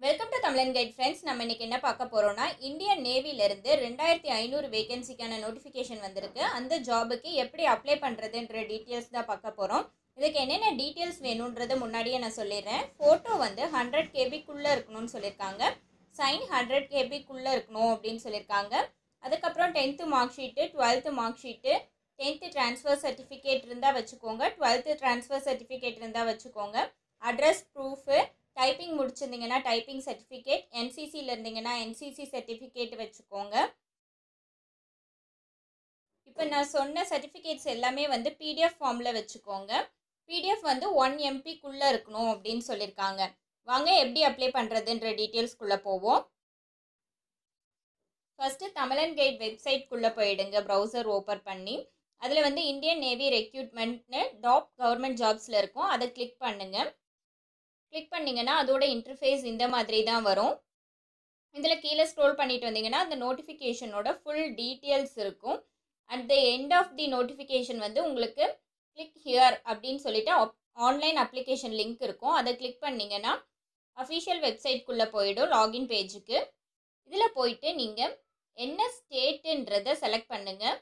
welcome to Tamizhan guide friends நம்ம இன்னைக்கு என்ன பார்க்க போறோம்னா இந்தியன் நேவிலேருந்து ரெண்டாயிரத்தி ஐநூறு வேகன்சிக்கான நோட்டிஃபிகேஷன் வந்திருக்கு அந்த ஜாபுக்கு எப்படி அப்ளை பண்ணுறதுன்ற டீட்டெயில்ஸ் தான் பார்க்க போகிறோம் இதுக்கு என்னென்ன டீட்டெயில்ஸ் வேணுன்றதை முன்னாடியே நான் சொல்லிடுறேன் ஃபோட்டோ வந்து ஹண்ட்ரட் கேபிக்குள்ளே இருக்கணும்னு சொல்லியிருக்காங்க சைன் ஹண்ட்ரட் கேபிக்குள்ளே இருக்கணும் அப்படின்னு சொல்லியிருக்காங்க அதுக்கப்புறம் tenth mark sheet twelfth mark sheet tenth transfer certificate இருந்தால் வச்சுக்கோங்க டுவெல்த்து ட்ரான்ஸ்ஃபர் சர்டிஃபிகேட் இருந்தால் வச்சுக்கோங்க அட்ரஸ் ப்ரூஃபு டைப்பிங் முடிச்சிருந்தீங்கன்னா டைப்பிங் சர்டிஃபிகேட் என்சிசியில் இருந்தீங்கன்னா என்சிசி சர்டிஃபிகேட் வச்சுக்கோங்க இப்போ நான் சொன்ன சர்டிஃபிகேட்ஸ் எல்லாமே வந்து பிடிஎஃப் ஃபார்மில் வச்சுக்கோங்க பிடிஎஃப் வந்து ஒன் எம்பிக்குள்ளே இருக்கணும் அப்படின்னு சொல்லியிருக்காங்க வாங்க எப்படி அப்ளை பண்ணுறதுன்ற டீட்டெயில்ஸ்குள்ளே போவோம் ஃபஸ்ட்டு தமிழன் கைட் வெப்சைட்குள்ளே போயிடுங்க ப்ரௌசர் ஓப்பன் பண்ணி அதில் வந்து இந்தியன் நேவி ரெக்யூட்மெண்ட்னு டாப் கவர்மெண்ட் ஜாப்ஸில் இருக்கும் அதை கிளிக் பண்ணுங்கள் கிளிக் பண்ணிங்கன்னா அதோட இன்டர்ஃபேஸ் இந்த மாதிரி தான் வரும் இதில் கீழே ஸ்க்ரோல் பண்ணிட்டு வந்தீங்கன்னா அந்த நோட்டிஃபிகேஷனோட ஃபுல் டீட்டெயில்ஸ் இருக்கும் at the end of the notification வந்து உங்களுக்கு கிளிக் ஹியர் அப்படின்னு சொல்லிட்டு ஆன்லைன் அப்ளிகேஷன் லிங்க் இருக்கும் அதை கிளிக் பண்ணிங்கன்னா அஃபிஷியல் வெப்சைட்குள்ளே போயிடும் லாகின் பேஜுக்கு இதில் போயிட்டு நீங்கள் என்ன ஸ்டேட்டுன்றதை செலக்ட் பண்ணுங்கள்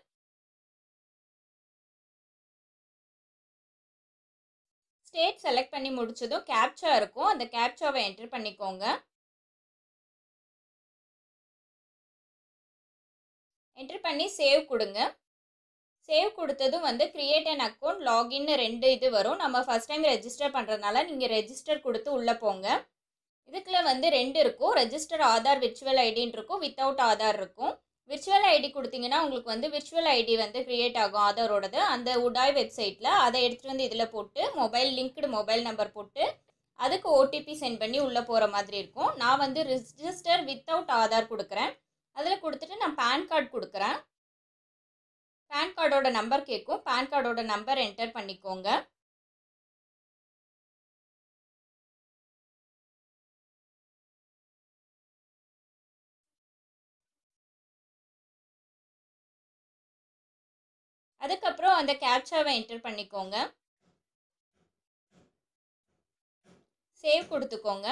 ஸ்டேட் செலக்ட் பண்ணி முடிச்சதும் கேப்சா இருக்கும் அந்த கேப்சாவை என்டர் பண்ணிக்கோங்க என்டர் பண்ணி சேவ் கொடுங்க சேவ் கொடுத்ததும் வந்து கிரியேட் அன் அக்கௌண்ட் லாகின்னு ரெண்டு இது வரும் நம்ம ஃபஸ்ட் டைம் ரெஜிஸ்டர் பண்ணுறதுனால நீங்கள் ரெஜிஸ்டர் கொடுத்து உள்ளே போங்க இதுக்குள்ள வந்து ரெண்டு இருக்கும் ரெஜிஸ்டர் ஆதார் விர்ச்சுவல் ஐடின்னு இருக்கும் வித்தவுட் ஆதார் இருக்கும் விர்ச்சுவல் ஐடி கொடுத்தீங்கன்னா உங்களுக்கு வந்து விர்ச்சுவல் ஐடி வந்து க்ரியேட் ஆகும் ஆதாரோடது அந்த உடாய் வெப்சைட்டில் அதை எடுத்துகிட்டு வந்து இதில் போட்டு மொபைல் லிங்க்டு மொபைல் நம்பர் போட்டு அதுக்கு ஓடிபி சென்ட் பண்ணி உள்ளே போகிற மாதிரி இருக்கும் நான் வந்து ரிஜிஸ்டர் வித்தவுட் ஆதார் கொடுக்குறேன் அதில் கொடுத்துட்டு நான் பேன் கார்டு கொடுக்குறேன் பேன் கார்டோட நம்பர் கேட்கும் பேன் கார்டோட நம்பர் என்டர் பண்ணிக்கோங்க அதுக்கப்புறம் அந்த கேப்சாவை என்டர் பண்ணிக்கோங்க சேவ் கொடுத்துக்கோங்க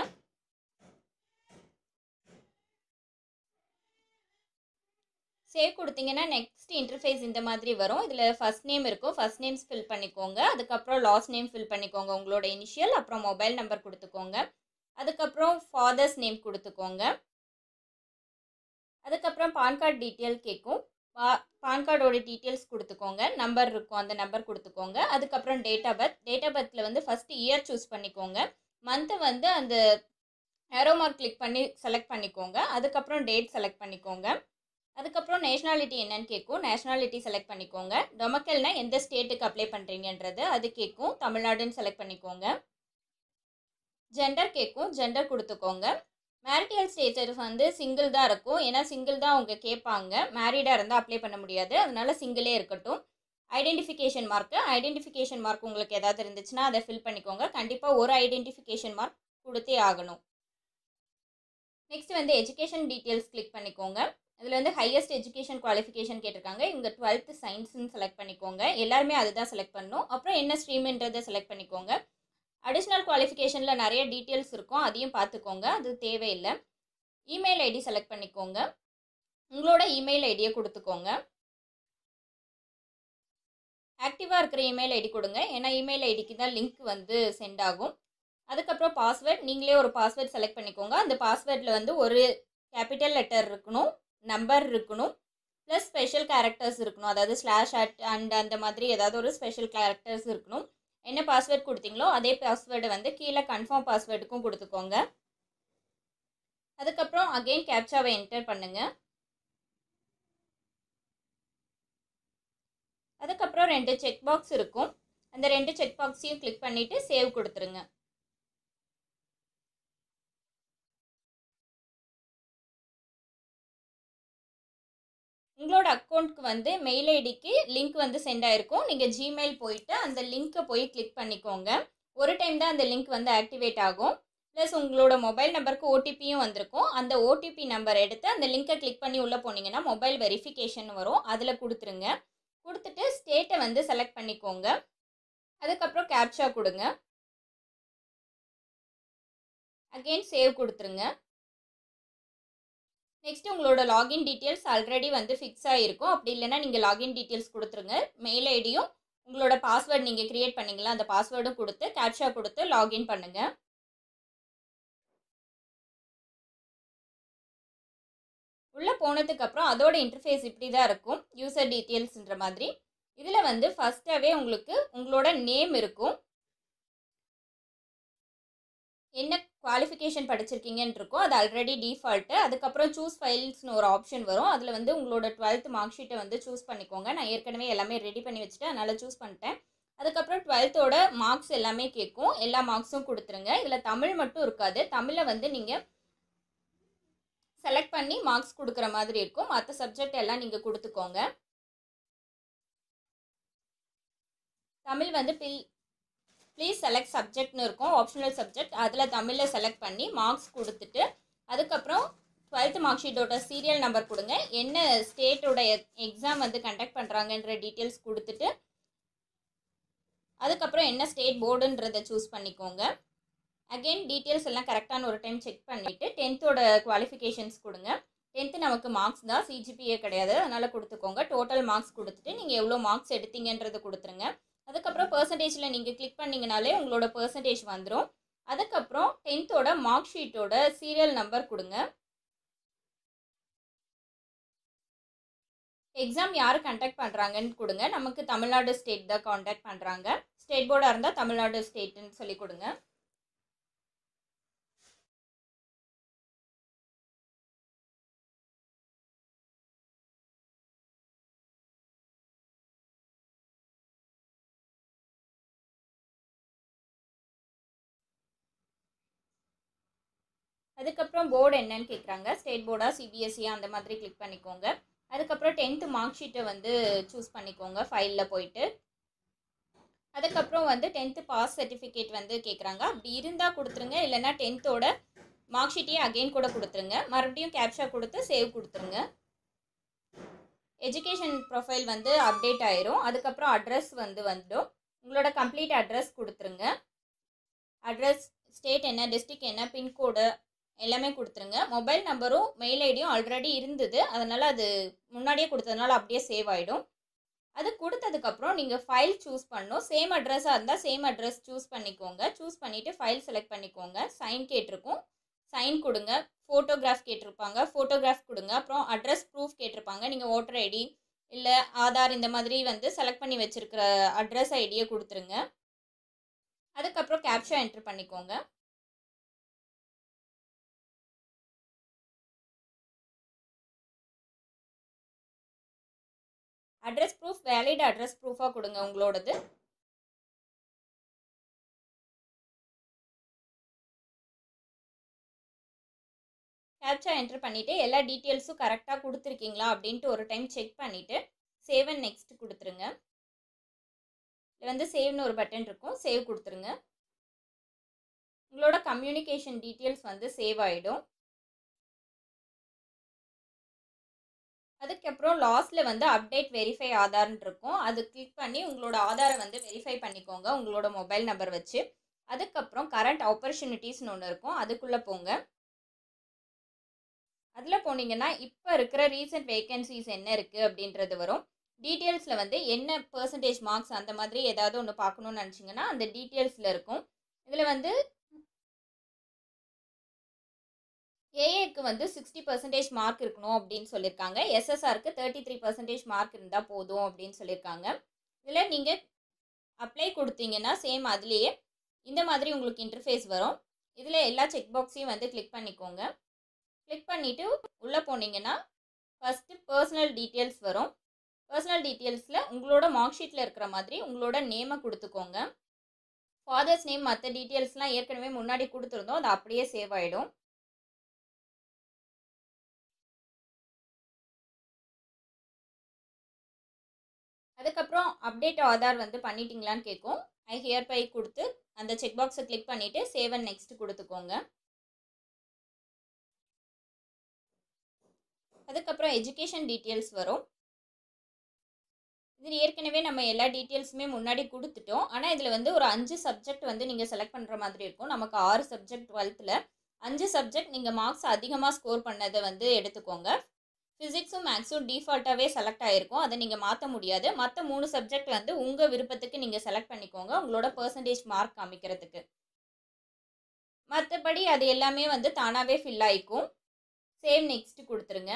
சேவ் கொடுத்தீங்கன்னா நெக்ஸ்ட் இன்டர்ஃபேஸ் இந்த மாதிரி வரும் இதில் ஃபஸ்ட் நேம் இருக்கும் ஃபஸ்ட் நேம்ஸ் ஃபில் பண்ணிக்கோங்க அதுக்கப்புறம் லாஸ்ட் நேம் ஃபில் பண்ணிக்கோங்க உங்களோட இனிஷியல் அப்புறம் மொபைல் நம்பர் கொடுத்துக்கோங்க அதுக்கப்புறம் ஃபாதர்ஸ் நேம் கொடுத்துக்கோங்க அதுக்கப்புறம் பான் கார்டு டீட்டெயில் கேட்கும் பா பான் கார்டோட டீட்டெயில்ஸ் கொடுத்துக்கோங்க நம்பர் இருக்கும் அந்த நம்பர் கொடுத்துக்கோங்க அதுக்கப்புறம் date of birth date of பர்த்தில் வந்து ஃபஸ்ட்டு இயர் சூஸ் பண்ணிக்கோங்க மந்த்து வந்து அந்த ஏரோ மார்க் கிளிக் பண்ணி செலக்ட் பண்ணிக்கோங்க அதுக்கப்புறம் டேட் செலக்ட் பண்ணிக்கோங்க அதுக்கப்புறம் நேஷ்னாலிட்டி என்னன்னு கேட்கும் நேஷ்னாலிட்டி செலக்ட் பண்ணிக்கோங்க டொமக்கல்னா எந்த ஸ்டேட்டுக்கு அப்ளை பண்ணுறீங்கன்றது அது கேட்கும் தமிழ்நாடுன்னு செலக்ட் பண்ணிக்கோங்க ஜெண்டர் கேட்கும் ஜெண்டர் கொடுத்துக்கோங்க மேரிட்டல் ஸ்டேட்டஸ் வந்து சிங்கிள் தான் இருக்கும் ஏன்னா சிங்கிள் தான் அவங்க கேட்பாங்க மேரீடாக இருந்தால் அப்ளை பண்ண முடியாது அதனால சிங்கிளே இருக்கட்டும் ஐடென்டிஃபிகேஷன் மார்க்கு ஐடென்டிஃபிகேஷன் மார்க் உங்களுக்கு ஏதாவது இருந்துச்சுன்னா அதை ஃபில் பண்ணிக்கோங்க கண்டிப்பாக ஒரு ஐடென்டிஃபிகேஷன் மார்க் கொடுத்தே ஆகணும் நெக்ஸ்ட் வந்து எஜுகேஷன் டீட்டெயில்ஸ் கிளிக் பண்ணிக்கோங்க இதில் வந்து ஹையஸ்ட் எஜுகேஷன் குவாலிஃபிகேஷன் கேட்டிருக்காங்க இங்கே டுவெல்த்து சயின்ஸ்னு செலக்ட் பண்ணிக்கோங்க எல்லாருமே அதுதான் செலக்ட் பண்ணணும் அப்புறம் என்ன ஸ்ட்ரீம்ன்றதை செலக்ட் பண்ணிக்கோங்க அடிஷ்னல் குவாலிஃபிகேஷனில் நிறைய டீட்டெயில்ஸ் இருக்கும் அதையும் பார்த்துக்கோங்க அது தேவையில்லை இமெயில் ஐடி செலக்ட் பண்ணிக்கோங்க உங்களோட இமெயில் ஐடியை கொடுத்துக்கோங்க ஆக்டிவாக இருக்கிற இமெயில் ஐடி கொடுங்க ஏன்னா இமெயில் ஐடிக்கு தான் லிங்க் வந்து சென்ட் ஆகும் அதுக்கப்புறம் பாஸ்வேர்ட் நீங்களே ஒரு பாஸ்வேர்ட் செலக்ட் பண்ணிக்கோங்க அந்த பாஸ்வேர்டில் வந்து ஒரு கேபிட்டல் லெட்டர் இருக்கணும் நம்பர் இருக்கணும் ப்ளஸ் ஸ்பெஷல் கேரக்டர்ஸ் இருக்கணும் அதாவது ஸ்லாஷ் அட் அண்ட் அந்த மாதிரி ஏதாவது ஒரு ஸ்பெஷல் கேரக்டர்ஸ் இருக்கணும் என்ன பாஸ்வேர்ட் கொடுத்தீங்களோ அதே பாஸ்வேர்டை வந்து கீழே கன்ஃபார்ம் பாஸ்வேர்டுக்கும் கொடுத்துக்கோங்க அதுக்கப்புறம் அகெயின் கேப்சாவை என்டர் பண்ணுங்க அதுக்கப்புறம் ரெண்டு செக் பாக்ஸ் இருக்கும் அந்த ரெண்டு செக் பாக்ஸையும் கிளிக் பண்ணிவிட்டு சேவ் கொடுத்துருங்க உங்களோட அக்கௌண்ட்க்கு வந்து மெயில் ஐடிக்கு லிங்க் வந்து சென்ட் ஆயிருக்கும் நீங்கள் ஜிமெயில் போயிட்டு அந்த லிங்க்கை போய் கிளிக் பண்ணிக்கோங்க ஒரு டைம் தான் அந்த லிங்க் வந்து ஆக்டிவேட் ஆகும் ப்ளஸ் உங்களோட மொபைல் நம்பருக்கு ஓடிபியும் வந்திருக்கும் அந்த ஓடிபி நம்பர் எடுத்து அந்த லிங்க்கை கிளிக் பண்ணி உள்ளே போனீங்கன்னா மொபைல் வெரிஃபிகேஷன் வரும் அதில் கொடுத்துருங்க கொடுத்துட்டு ஸ்டேட்டை வந்து செலக்ட் பண்ணிக்கோங்க அதுக்கப்புறம் கேப்ஷா கொடுங்க அகெயின் சேவ் கொடுத்துருங்க நெக்ஸ்ட் உங்களோட லாகின் டீட்டெயில்ஸ் ஆல்ரெடி வந்து ஃபிக்ஸ் ஆகிருக்கும் அப்படி இல்லைன்னா நீங்கள் லாகின் டீட்டெயில்ஸ் கொடுத்துருங்க மெயில் ஐடியும் உங்களோட பாஸ்வேர்டு நீங்கள் க்ரியேட் பண்ணீங்களா அந்த பாஸ்வேர்டும் கொடுத்து கேப்ஷா கொடுத்து லாகின் பண்ணுங்கள் உள்ளே போனதுக்கப்புறம் அதோட இன்டர்ஃபேஸ் இப்படி தான் இருக்கும் யூசர் டீட்டெயில்ஸ்ன்ற மாதிரி இதில் வந்து ஃபஸ்ட்டாகவே உங்களுக்கு உங்களோட நேம் இருக்கும் என்ன குவாலிஃபிகேஷன் படிச்சிருக்கீங்கன்னு இருக்கும் அது ஆல்ரெடி டிஃபால்ட்டு அதுக்கப்புறம் சூஸ் ஃபைல்ஸ்னு ஒரு ஆப்ஷன் வரும் அதில் வந்து உங்களோட டுவெல்த் மார்க் ஷீட்டை வந்து சூஸ் பண்ணிக்கோங்க நான் ஏற்கனவே எல்லாமே ரெடி பண்ணி வச்சுட்டு அதனால் சூஸ் பண்ணிட்டேன் அதுக்கப்புறம் டுவெல்த்தோட மார்க்ஸ் எல்லாமே கேட்கும் எல்லா மார்க்ஸும் கொடுத்துருங்க இதில் தமிழ் மட்டும் இருக்காது தமிழை வந்து நீங்கள் செலக்ட் பண்ணி மார்க்ஸ் கொடுக்குற மாதிரி இருக்கும் மற்ற சப்ஜெக்ட் எல்லாம் நீங்கள் கொடுத்துக்கோங்க தமிழ் வந்து பில் ப்ளீஸ் செலக்ட் சப்ஜெக்ட்னு இருக்கும் ஆப்ஷனல் சப்ஜெக்ட் அதில் தமிழில் செலக்ட் பண்ணி மார்க்ஸ் கொடுத்துட்டு அதுக்கப்புறம் டுவெல்த் மார்க் ஷீட்டோட சீரியல் நம்பர் கொடுங்க என்ன ஸ்டேட்டோட எக்ஸாம் வந்து கண்டக்ட் பண்ணுறாங்கன்ற டீட்டெயில்ஸ் கொடுத்துட்டு அதுக்கப்புறம் என்ன ஸ்டேட் போர்டுன்றதை சூஸ் பண்ணிக்கோங்க அகெயின் டீட்டெயில்ஸ் எல்லாம் கரெக்டான ஒரு டைம் செக் பண்ணிவிட்டு டென்த்தோட குவாலிஃபிகேஷன்ஸ் கொடுங்க டென்த்து நமக்கு மார்க்ஸ் தான் சிஜிபிஏ கிடையாது அதனால் கொடுத்துக்கோங்க டோட்டல் மார்க்ஸ் கொடுத்துட்டு நீங்கள் எவ்வளோ மார்க்ஸ் எடுத்தீங்கன்றது கொடுத்துருங்க அதுக்கப்புறம் பர்சன்டேஜில் நீங்கள் கிளிக் பண்ணிங்கனாலே உங்களோட பர்சன்டேஜ் வந்துடும் அதுக்கப்புறம் டென்த்தோட மார்க் ஷீட்டோட சீரியல் நம்பர் கொடுங்க எக்ஸாம் யார் கண்டக்ட் பண்ணுறாங்கன்னு கொடுங்க நமக்கு தமிழ்நாடு ஸ்டேட் தான் காண்டாக்ட் பண்ணுறாங்க ஸ்டேட் போர்டாக இருந்தால் தமிழ்நாடு ஸ்டேட்டுன்னு சொல்லி கொடுங்க அதுக்கப்புறம் போர்டு என்னன்னு கேட்குறாங்க ஸ்டேட் போர்டா சிபிஎஸ்சியா அந்த மாதிரி கிளிக் பண்ணிக்கோங்க அதுக்கப்புறம் டென்த்து மார்க் ஷீட்டை வந்து சூஸ் பண்ணிக்கோங்க ஃபைலில் போயிட்டு அதுக்கப்புறம் வந்து டென்த்து பாஸ் சர்டிஃபிகேட் வந்து கேட்குறாங்க அப்படி இருந்தால் கொடுத்துருங்க இல்லைன்னா டென்த்தோட மார்க் ஷீட்டையே அகெயின் கூட கொடுத்துருங்க மறுபடியும் கேப்ஷா கொடுத்து சேவ் கொடுத்துருங்க எஜுகேஷன் ப்ரொஃபைல் வந்து அப்டேட் ஆயிரும் அதுக்கப்புறம் அட்ரஸ் வந்து வந்துடும் உங்களோட கம்ப்ளீட் அட்ரஸ் கொடுத்துருங்க அட்ரஸ் ஸ்டேட் என்ன டிஸ்ட்ரிக் என்ன பின்கோடு எல்லாமே கொடுத்துருங்க மொபைல் நம்பரும் மெயில் ஐடியும் ஆல்ரெடி இருந்தது அதனால் அது முன்னாடியே கொடுத்ததுனால அப்படியே சேவ் ஆகிடும் அது கொடுத்ததுக்கப்புறம் நீங்கள் ஃபைல் சூஸ் பண்ணணும் சேம் அட்ரஸாக இருந்தால் சேம் அட்ரஸ் சூஸ் பண்ணிக்கோங்க சூஸ் பண்ணிவிட்டு ஃபைல் செலக்ட் பண்ணிக்கோங்க சைன் கேட்டிருக்கும் சைன் கொடுங்க ஃபோட்டோகிராஃப் கேட்டிருப்பாங்க ஃபோட்டோகிராஃப் கொடுங்க அப்புறம் அட்ரஸ் ப்ரூஃப் கேட்டிருப்பாங்க நீங்கள் ஓட்டர் ஐடி இல்லை ஆதார் இந்த மாதிரி வந்து செலக்ட் பண்ணி வச்சுருக்கிற அட்ரஸ் ஐடியை கொடுத்துருங்க அதுக்கப்புறம் கேப்ஷா என்ட்ரு பண்ணிக்கோங்க அட்ரஸ் ப்ரூஃப் வேலிட் அட்ரஸ் ப்ரூஃபாக கொடுங்க உங்களோடது கேப்சா என்ட்ரு பண்ணிவிட்டு எல்லா டீட்டெயில்ஸும் கரெக்டாக கொடுத்துருக்கீங்களா அப்படின்ட்டு ஒரு டைம் செக் பண்ணிவிட்டு சேவ் அண்ட் நெக்ஸ்ட் கொடுத்துருங்க இதில் வந்து சேவ்னு ஒரு பட்டன் இருக்கும் சேவ் கொடுத்துருங்க உங்களோட கம்யூனிகேஷன் டீட்டெயில்ஸ் வந்து சேவ் ஆகிடும் அதுக்கப்புறம் லாஸ்ட்டில் வந்து அப்டேட் வெரிஃபை ஆதார்னு இருக்கும் அது கிளிக் பண்ணி உங்களோட ஆதாரை வந்து வெரிஃபை பண்ணிக்கோங்க உங்களோட மொபைல் நம்பர் வச்சு அதுக்கப்புறம் கரண்ட் ஆப்பர்ச்சுனிட்டிஸ்னு ஒன்று இருக்கும் அதுக்குள்ளே போங்க அதில் போனீங்கன்னா இப்போ இருக்கிற ரீசெண்ட் வேகன்சிஸ் என்ன இருக்குது அப்படின்றது வரும் டீட்டெயில்ஸில் வந்து என்ன பர்சன்டேஜ் மார்க்ஸ் அந்த மாதிரி ஏதாவது ஒன்று பார்க்கணுன்னு நினச்சிங்கன்னா அந்த டீட்டெயில்ஸில் இருக்கும் இதில் வந்து ஏஏக்கு வந்து சிக்ஸ்டி பர்சன்டேஜ் மார்க் இருக்கணும் அப்படின்னு சொல்லியிருக்காங்க எஸ்எஸ்ஆருக்கு தேர்ட்டி த்ரீ பர்சன்டேஜ் மார்க் இருந்தால் போதும் அப்படின்னு சொல்லியிருக்காங்க இதில் நீங்கள் அப்ளை கொடுத்தீங்கன்னா சேம் அதுலேயே இந்த மாதிரி உங்களுக்கு இன்டர்ஃபேஸ் வரும் இதில் எல்லா செக் பாக்ஸையும் வந்து கிளிக் பண்ணிக்கோங்க கிளிக் பண்ணிவிட்டு உள்ளே போனீங்கன்னா ஃபஸ்ட்டு பர்சனல் டீட்டெயில்ஸ் வரும் பர்சனல் டீட்டெயில்ஸில் உங்களோட மார்க் ஷீட்டில் இருக்கிற மாதிரி உங்களோட நேமை கொடுத்துக்கோங்க ஃபாதர்ஸ் நேம் மற்ற டீட்டெயில்ஸ்லாம் ஏற்கனவே முன்னாடி கொடுத்துருந்தோம் அது அப்படியே சேவ் ஆகிடும் அதுக்கப்புறம் அப்டேட் ஆதார் வந்து பண்ணிட்டீங்களான்னு கேட்கும் ஐ ஹியர் பை கொடுத்து அந்த செக் பாக்ஸை கிளிக் பண்ணிவிட்டு சேவ் அண்ட் நெக்ஸ்ட் கொடுத்துக்கோங்க அதுக்கப்புறம் எஜுகேஷன் டீட்டெயில்ஸ் வரும் இதில் ஏற்கனவே நம்ம எல்லா டீட்டெயில்ஸுமே முன்னாடி கொடுத்துட்டோம் ஆனால் இதில் வந்து ஒரு அஞ்சு சப்ஜெக்ட் வந்து நீங்கள் செலக்ட் பண்ணுற மாதிரி இருக்கும் நமக்கு ஆறு சப்ஜெக்ட் டுவெல்த்தில் அஞ்சு சப்ஜெக்ட் நீங்கள் மார்க்ஸ் அதிகமாக ஸ்கோர் பண்ணதை வந்து எடுத்துக்கோங்க ஃபிசிக்ஸும் மேக்ஸும் டிஃபால்ட்டாகவே செலக்ட் ஆகிருக்கும் அதை நீங்கள் மாற்ற முடியாது மற்ற மூணு சப்ஜெக்ட் வந்து உங்கள் விருப்பத்துக்கு நீங்கள் செலக்ட் பண்ணிக்கோங்க உங்களோட பர்சன்டேஜ் மார்க் காமிக்கிறதுக்கு மற்றபடி அது எல்லாமே வந்து தானாகவே ஃபில் ஆகிக்கும் சேவ் நெக்ஸ்ட் கொடுத்துருங்க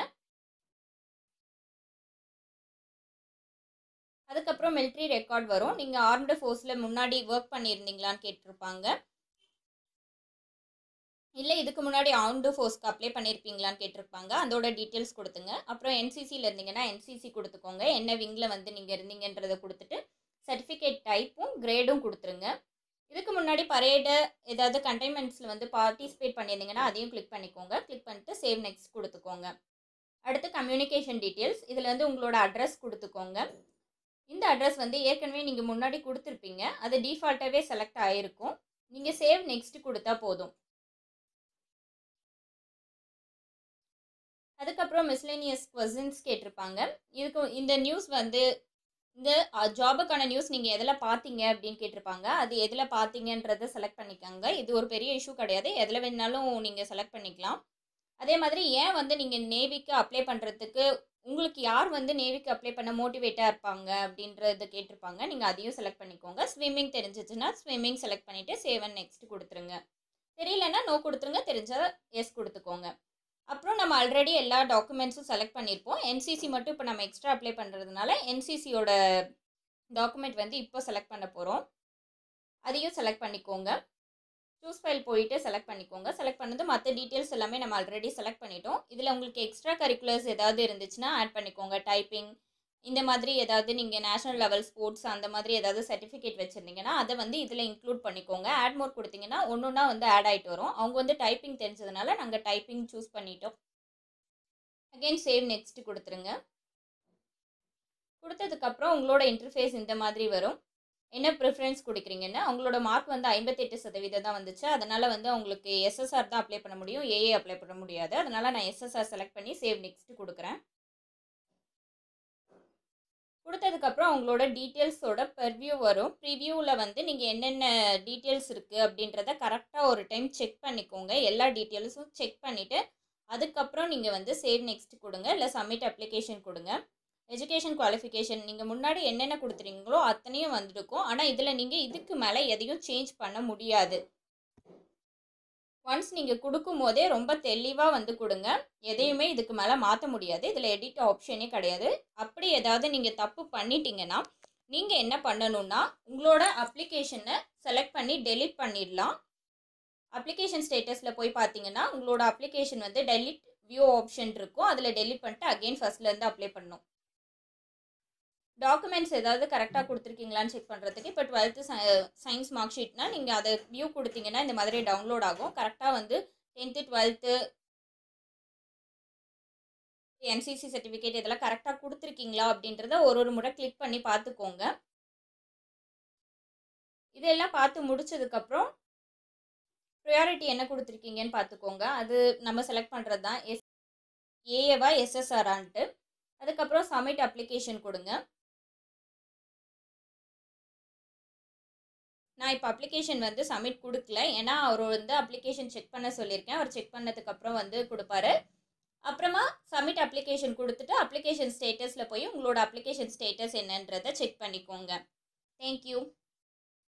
அதுக்கப்புறம் மிலிட்ரி ரெக்கார்ட் வரும் நீங்கள் ஆர்ம்டு ஃபோர்ஸில் முன்னாடி ஒர்க் பண்ணியிருந்தீங்களான்னு கேட்டிருப்பாங்க இல்லை இதுக்கு முன்னாடி ஆர்ம்டு ஃபோர்ஸ்க்கு அப்ளை பண்ணியிருப்பீங்களான்னு கேட்டிருப்பாங்க அதோட டீட்டெயில்ஸ் கொடுத்துங்க அப்புறம் என்சிசியில் இருந்தீங்கன்னா என்சிசி கொடுத்துக்கோங்க என்ன விங்கில் வந்து நீங்கள் இருந்தீங்கன்றதை கொடுத்துட்டு சர்டிஃபிகேட் டைப்பும் கிரேடும் கொடுத்துருங்க இதுக்கு முன்னாடி பரேடு ஏதாவது கண்டெய்ன்மெண்ட்ஸில் வந்து பார்ட்டிசிபேட் பண்ணியிருந்தீங்கன்னா அதையும் கிளிக் பண்ணிக்கோங்க கிளிக் பண்ணிட்டு சேவ் நெக்ஸ்ட் கொடுத்துக்கோங்க அடுத்து கம்யூனிகேஷன் டீட்டெயில்ஸ் இதில் வந்து உங்களோட அட்ரஸ் கொடுத்துக்கோங்க இந்த அட்ரஸ் வந்து ஏற்கனவே நீங்கள் முன்னாடி கொடுத்துருப்பீங்க அது டிஃபால்ட்டாகவே செலக்ட் ஆகிருக்கும் நீங்கள் சேவ் நெக்ஸ்ட் கொடுத்தா போதும் அதுக்கப்புறம் மிஸ்லேனியஸ் கொஸ்டின்ஸ் கேட்டிருப்பாங்க இதுக்கு இந்த நியூஸ் வந்து இந்த ஜாபுக்கான நியூஸ் நீங்கள் எதில் பார்த்தீங்க அப்படின்னு கேட்டிருப்பாங்க அது எதில் பார்த்தீங்கன்றதை செலக்ட் பண்ணிக்கோங்க இது ஒரு பெரிய இஷ்யூ கிடையாது எதில் வேணாலும் நீங்கள் செலக்ட் பண்ணிக்கலாம் அதே மாதிரி ஏன் வந்து நீங்கள் நேவிக்கு அப்ளை பண்ணுறதுக்கு உங்களுக்கு யார் வந்து நேவிக்கு அப்ளை பண்ண மோட்டிவேட்டாக இருப்பாங்க அப்படின்றத கேட்டிருப்பாங்க நீங்கள் அதையும் செலக்ட் பண்ணிக்கோங்க ஸ்விம்மிங் தெரிஞ்சிச்சுன்னா ஸ்விம்மிங் செலக்ட் பண்ணிவிட்டு சேவ் அண்ட் நெக்ஸ்ட் கொடுத்துருங்க தெரியலன்னா நோ கொடுத்துருங்க தெரிஞ்சால் எஸ் கொடுத்துக்கோங்க அப்புறம் நம்ம ஆல்ரெடி எல்லா டாக்குமெண்ட்ஸும் செலக்ட் பண்ணியிருப்போம் என்சிசி மட்டும் இப்போ நம்ம எக்ஸ்ட்ரா அப்ளை பண்ணுறதுனால என்சிசியோட டாக்குமெண்ட் வந்து இப்போ செலக்ட் பண்ண போகிறோம் அதையும் செலக்ட் பண்ணிக்கோங்க சூஸ் ஃபைல் போயிட்டு செலக்ட் பண்ணிக்கோங்க செலக்ட் பண்ணது மற்ற டீட்டெயில்ஸ் எல்லாமே நம்ம ஆல்ரெடி செலக்ட் பண்ணிட்டோம் இதில் உங்களுக்கு எக்ஸ்ட்ரா கரிக்குலர்ஸ் ஏதாவது இருந்துச்சுன்னா ஆட் பண்ணிக்கோங்க டைப்பிங் இந்த மாதிரி ஏதாவது நீங்கள் நேஷனல் லெவல் ஸ்போர்ட்ஸ் அந்த மாதிரி ஏதாவது சர்டிஃபிகேட் வச்சுருந்தீங்கன்னா அதை வந்து இதில் இன்க்ளூட் பண்ணிக்கோங்க ஆட் மோட் கொடுத்தீங்கன்னா ஒன்று ஒன்றா வந்து ஆட் ஆகிட்டு வரும் அவங்க வந்து டைப்பிங் தெரிஞ்சதுனால நாங்கள் டைப்பிங் சூஸ் பண்ணிட்டோம் அகெயின் சேவ் நெக்ஸ்ட் கொடுத்துருங்க கொடுத்ததுக்கப்புறம் உங்களோட இன்டர்ஃபேஸ் இந்த மாதிரி வரும் என்ன ப்ரிஃபரன்ஸ் கொடுக்குறீங்கன்னா அவங்களோட மார்க் வந்து ஐம்பத்தெட்டு சதவீதம் தான் வந்துச்சு அதனால் வந்து உங்களுக்கு எஸ்எஸ்ஆர் தான் அப்ளை பண்ண முடியும் ஏஏ அப்ளை பண்ண முடியாது அதனால் நான் எஸ்எஸ்ஆர் செலக்ட் பண்ணி சேவ் நெக்ஸ்ட் கொடுக்குறேன் கொடுத்ததுக்கப்புறம் அவங்களோட டீட்டெயில்ஸோட பெர்வியூ வரும் ப்ரிவியூவில் வந்து நீங்கள் என்னென்ன டீட்டெயில்ஸ் இருக்குது அப்படின்றத கரெக்டாக ஒரு டைம் செக் பண்ணிக்கோங்க எல்லா டீட்டெயில்ஸும் செக் பண்ணிவிட்டு அதுக்கப்புறம் நீங்கள் வந்து சேவ் நெக்ஸ்ட் கொடுங்க இல்லை சப்மிட் அப்ளிகேஷன் கொடுங்க எஜுகேஷன் குவாலிஃபிகேஷன் நீங்கள் முன்னாடி என்னென்ன கொடுத்துறீங்களோ அத்தனையும் வந்துருக்கும் ஆனால் இதில் நீங்கள் இதுக்கு மேலே எதையும் சேஞ்ச் பண்ண முடியாது ஒன்ஸ் நீங்கள் கொடுக்கும் போதே ரொம்ப தெளிவாக வந்து கொடுங்க எதையுமே இதுக்கு மேலே மாற்ற முடியாது இதில் எடிட் ஆப்ஷனே கிடையாது அப்படி ஏதாவது நீங்கள் தப்பு பண்ணிட்டீங்கன்னா நீங்கள் என்ன பண்ணணும்னா உங்களோட அப்ளிகேஷனை செலக்ட் பண்ணி டெலிட் பண்ணிடலாம் அப்ளிகேஷன் ஸ்டேட்டஸில் போய் பார்த்தீங்கன்னா உங்களோட அப்ளிகேஷன் வந்து டெலிட் வியூ ஆப்ஷன் இருக்கும் அதில் டெலிட் பண்ணிட்டு அகெயின் ஃபஸ்ட்லேருந்து அப்ளை பண்ணணும் டாக்குமெண்ட்ஸ் ஏதாவது கரெக்டாக கொடுத்துருக்கீங்களான்னு செக் பண்ணுறதுக்கு இப்போ டுவெல்த்து சயின்ஸ் மார்க் ஷீட்னா நீங்கள் அதை வியூ கொடுத்தீங்கன்னா இந்த மாதிரி டவுன்லோட் ஆகும் கரெக்டாக வந்து டென்த்து டுவெல்த்து என்சிசி சர்டிஃபிகேட் இதெல்லாம் கரெக்டாக கொடுத்துருக்கீங்களா அப்படின்றத ஒரு ஒரு முறை கிளிக் பண்ணி பார்த்துக்கோங்க இதெல்லாம் பார்த்து முடிச்சதுக்கப்புறம் ப்ரையாரிட்டி என்ன கொடுத்துருக்கீங்கன்னு பார்த்துக்கோங்க அது நம்ம செலக்ட் பண்ணுறது தான் எஸ் ஏஏவா எஸ்எஸ்ஆரான்ட்டு அதுக்கப்புறம் சப்மிட் அப்ளிகேஷன் கொடுங்க நான் இப்போ அப்ளிகேஷன் வந்து சப்மிட் கொடுக்கல ஏன்னா அவர் வந்து அப்ளிகேஷன் செக் பண்ண சொல்லியிருக்கேன் அவர் செக் பண்ணதுக்கப்புறம் வந்து கொடுப்பாரு அப்புறமா சப்மிட் அப்ளிகேஷன் கொடுத்துட்டு அப்ளிகேஷன் ஸ்டேட்டஸில் போய் உங்களோட அப்ளிகேஷன் ஸ்டேட்டஸ் என்னன்றதை செக் பண்ணிக்கோங்க தேங்க்யூ